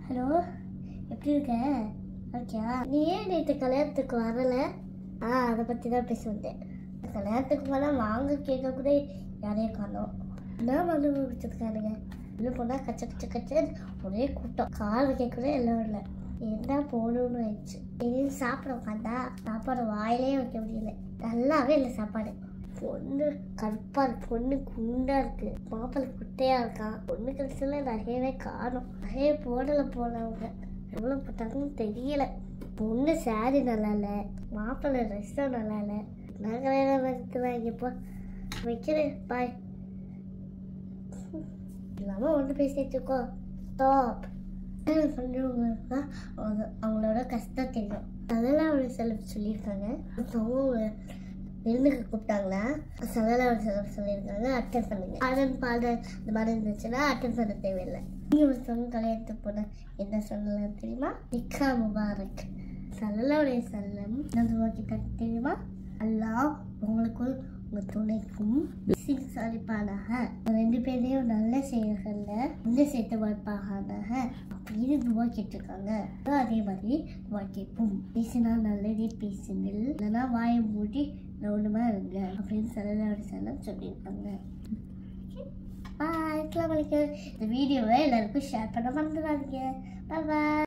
hello எப்படி இருக்க ஓகேவா நீ ஏன் நேற்று கல்யாணத்துக்கு வரல ஆ அதை பற்றி தான் பேச வந்தேன் கல்யாணத்துக்கு போனால் வாங்க கேட்க கூட யாரையும் காணோம் என்ன வந்து வச்சுருக்கானுங்க உள்ள போனால் கச்ச கச்ச கச்ச ஒரே கூட்டம் கால் வைக்க கூட எல்லாம் இல்லை என்ன போகணும்னு ஆயிடுச்சு இது சாப்பிட உட்காந்தா சாப்பாடு வாயிலே வைக்க முடியல நல்லாவே இல்லை சாப்பாடு பொண்ணு கருப்பா இருக்கு பொண்ணு குண்டா இருக்கு மாப்பிள்ளை குட்டையா இருக்கான் பொண்ணு கடைசியில நகையவே காணும் நகைய போடல போனவங்க எவ்வளவு போட்டாங்கன்னு தெரியல பொண்ணு சாரி நல்லா இல்ல மாப்பிள்ளை ட்ரெஸ்ஸும் நல்லா இல்ல நகை வைக்கிறாங்க இப்போ வைக்கிறேன் பாய் இல்லாம ஒன்று பேசிட்டு இருக்கோம் டாப் பண்ணுறவங்களுக்கு தான் அவங்க அவங்களோட கஷ்டம் தெரியும் அதெல்லாம் ஒரு சிலர் சொல்லியிருக்காங்க அவங்க விருந்துக்கு கூப்பிட்டாங்களா சலல ஒரு சிலர் சொல்லியிருக்காங்க அட்டன் பண்ணுங்க ஆடன் பாடல் இந்த மாதிரி இருந்துச்சுன்னா அட்டன் பண்ண தேவையில்லை நீங்கள் ஒரு சொன்ன கல்யாணத்துக்கு போன என்ன சொல்லலாம் தெரியுமா நிக்கா முபாரக் சல்லலாவுடைய செல்லம் கிட்ட தெரியுமா அல்லாஹ் உங்களுக்கும் உங்க துணைக்கும் பிசிங் சாதிப்பானாக ரெண்டு பேரையும் நல்ல செயல்கள்ல இந்த சேர்த்து வைப்பாக அப்படின்னு துவா கேட்டிருக்காங்க அதே மாதிரி துவா கேட்போம் பேசினா நல்லதே பேசுங்கள் இல்லைன்னா வாயை மூடி கவனமா இருங்க அப்படின்னு சல்லலாவுடைய செல்லம் சொல்லியிருக்காங்க பாய் அஸ்லாம் வலைக்கம் இந்த வீடியோவை எல்லாருக்கும் ஷேர் பண்ண மறந்துடாதீங்க பாய்